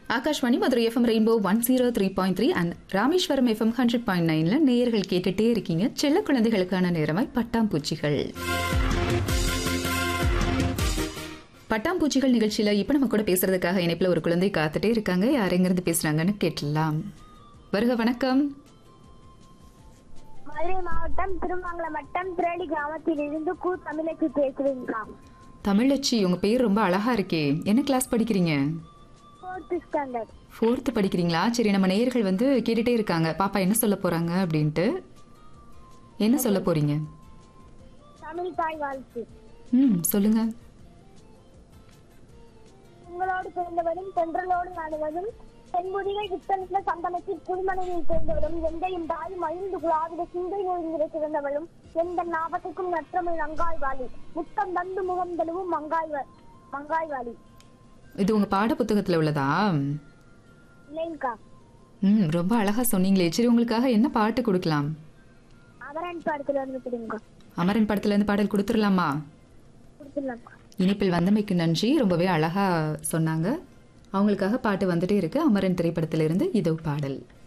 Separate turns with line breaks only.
Akashvani Madurai FM rainbow one zero three point three and Rameswaram FM hundred point நைன்ல நேயர்கள் கேட்டுட்டே இருக்கீங்க செல்ல குழந்தைகளுக்கான நேரமாய் பட்டாம்பூச்சிகள் பட்டாம்பூச்சிகள் நிகழ்ச்சியில இப்ப நம்ம கூட பேசுறதுக்காக இணைப்புல ஒரு குழந்தை காத்துட்டே இருக்காங்க யார் எங்கிருந்து பேசுறாங்கன்னு கேட்டலாம் வருக வணக்கம்
மதுரை மாவட்டம் திருமங்கலம் வட்டம் திரேலி கிராமத்தில் இருந்து கு தமிழச்சி பேசுறீங்களா
தமிழச்சி உங்க பேர் ரொம்ப அழகா இருக்கே என்ன கிளாஸ் படிக்கிறீங்க
ஃபோர்த் ஸ்டாண்டர்ட்
ஃபோர்த்து படிக்கிறீங்களா சரி நம்ம நேயர்கள் வந்து கேட்டுட்டே இருக்காங்க பாப்பா என்ன சொல்ல போறாங்க அப்படின்ட்டு என்ன சொல்ல போறீங்க
தமிழ் தாய் வாழ்த்து
ம் சொல்லுங்க
உங்களோடு பிறந்தவரும் தென்றலோடு நாடுவதும் தென்புதிகை வித்தனத்துல சந்தனத்தில் புதுமனையில் பிறந்தவரும் எந்தையும் தாய் மகிழ்ந்து குழாவிட சிந்தை ஒழுங்கிற சிறந்தவளும் எந்த ஞாபகத்துக்கும் நற்றமிழ் நங்காய் வாலி முத்தம் தந்து முகம் தழுவும் மங்காய் வா- மங்காய் வாலி
இது உங்க பாட புத்தகத்துல உள்ளதா
இல்லைங்கக்கா
ம் ரொம்ப அழகா சொன்னீங்களே சரி உங்களுக்காக என்ன பாட்டு கொடுக்கலாம்
அவரன் படத்துல இருந்து கொடுங்கக்கா
அமரன் படத்துல இருந்து பாடல் கொடுத்துடலாமா
கொடுத்துடலாம்க்கா
இனிப்பில் வந்தமைக்கு நன்றி ரொம்பவே அழகா சொன்னாங்க அவங்களுக்காக பாட்டு வந்துட்டே இருக்கு அமரன் திரைப்படத்திலிருந்து இதோ பாடல்